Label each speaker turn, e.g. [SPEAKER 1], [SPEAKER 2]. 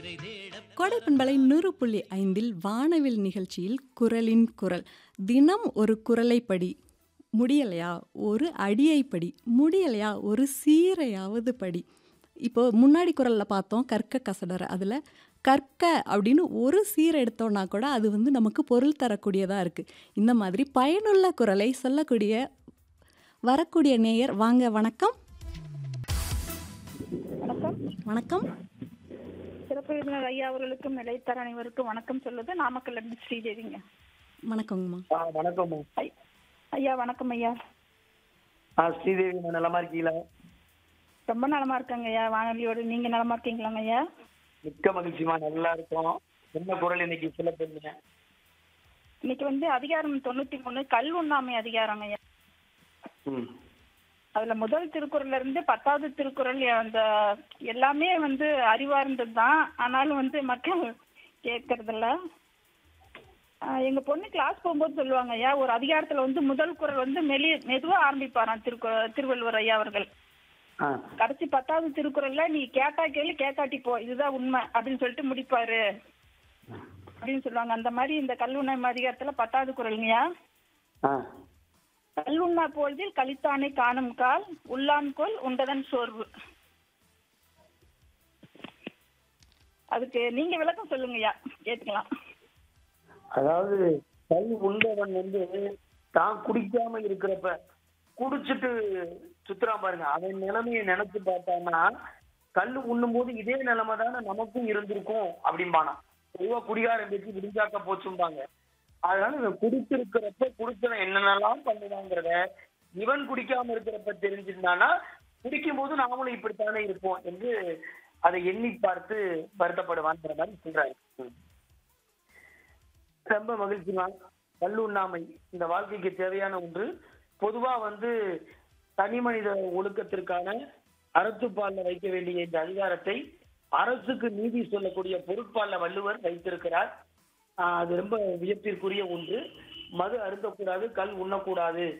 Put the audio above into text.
[SPEAKER 1] கோடைப்பண்பலை நூறு புள்ளி ஐந்தில் வானவில் நிகழ்ச்சியில் குரலின் குரல் தினம் ஒரு குரலை படி முடியலையா ஒரு அடியை படி முடியலையா ஒரு சீரையாவது படி இப்போ முன்னாடி குரலில் பார்த்தோம் கற்க கசடற அதில் கற்க அப்படின்னு ஒரு சீர் எடுத்தோம்னா கூட அது வந்து நமக்கு பொருள் தரக்கூடியதாக இருக்குது இந்த மாதிரி பயனுள்ள குரலை சொல்லக்கூடிய வரக்கூடிய நேயர் வாங்க வணக்கம்
[SPEAKER 2] வணக்கம்
[SPEAKER 1] வணக்கம்
[SPEAKER 2] சிறப்பு விருந்தினர் ஐயா அவர்களுக்கும் நிலைத்தர அனைவருக்கும் வணக்கம் சொல்லுது நாமக்கல் இருந்து ஸ்ரீதேவிங்க
[SPEAKER 1] வணக்கங்கம்மா
[SPEAKER 3] ஆ வணக்கம்
[SPEAKER 2] ஐ- ஐயா வணக்கம் ஐயா
[SPEAKER 3] ஆ ஸ்ரீதேவி நான் நலமா இருக்கீங்களா
[SPEAKER 2] ரொம்ப நலமா இருக்காங்க ஐயா வானொலியோடு நீங்க நலமா இருக்கீங்களாங்க ஐயா
[SPEAKER 3] மிக்க மகிழ்ச்சிமா நல்லா இருக்கோம் என்ன குரல் இன்னைக்கு சொல்ல போறீங்க
[SPEAKER 2] இன்னைக்கு வந்து அதிகாரம் தொண்ணூத்தி மூணு கல் உண்ணாமை அதிகாரம் ஐயா
[SPEAKER 3] ம்
[SPEAKER 2] அதுல முதல் திருக்குறள்ல இருந்து பத்தாவது திருக்குறள் அந்த எல்லாமே வந்து அறிவார்ந்தது தான் ஆனாலும் வந்து மக்கள் கேட்கறதில்ல ஆஹ் எங்க பொண்ணு கிளாஸ் போகும்போது சொல்லுவாங்க ஐயா ஒரு அதிகாரத்துல வந்து முதல் குறள் வந்து மெலி மெதுவா ஆரம்பிப்பாராம் திருக்கு திருவள்ளுவர் ஐயா அவர்கள்
[SPEAKER 3] ஆ
[SPEAKER 2] கடைசி பத்தாவது திருக்குறள்ல நீ கேட்டா கேளு கேட்காட்டி போ இதுதான் உண்மை அப்படின்னு சொல்லிட்டு முடிப்பாரு அப்படின்னு சொல்லுவாங்க அந்த மாதிரி இந்த கல்லுண்ணம் அதிகாரத்துல பத்தாவது குறளுங்கய்யா
[SPEAKER 3] ஆ
[SPEAKER 2] கல்லுண்ணா பொழுதில் கலித்தானை காணும் கால் உள்ளான்கொள் உண்டதன் சோர்வு அதுக்கு நீங்க விளக்கம் சொல்லுங்கய்யா கேட்கலாம்
[SPEAKER 3] அதாவது கல் உண்டவன் வந்து தான் குடிக்காம இருக்கிறப்ப குடிச்சிட்டு சுத்துறான் பாருங்க அவன் நிலைமையை நினைச்சு பார்த்தான்னா கல் உண்ணும் போது இதே நிலைமை தானே நமக்கும் இருந்திருக்கும் அப்படிம்பானா பொதுவா குடிகாரம் பேச்சு விடிஞ்சாக்க போச்சும்பாங்க அதனால இவன் குடிச்சிருக்கிறப்ப குடிச்சவன் என்னென்னலாம் பண்ணுவாங்கிறத இவன் குடிக்காம இருக்கிறப்ப தெரிஞ்சிருந்தானா குடிக்கும் போது நாமளும் இப்படித்தானே இருப்போம் என்று அதை எண்ணி பார்த்து வருத்தப்படுவான்ற மாதிரி சொல்றாரு ம். ரொம்ப மகிழ்ச்சிமா கல்லுண்ணாமை இந்த வாழ்க்கைக்கு தேவையான ஒன்று பொதுவா வந்து தனி மனித ஒழுக்கத்திற்கான அறத்துப்பால்ல வைக்க வேண்டிய இந்த அதிகாரத்தை அரசுக்கு நீதி சொல்லக்கூடிய பொருட்பால்ல வள்ளுவர் வைத்திருக்கிறார் ஆஹ் அது ரொம்ப வியப்பிற்குரிய ஒன்று மது அருந்தக்கூடாது கல் உண்ணக்கூடாது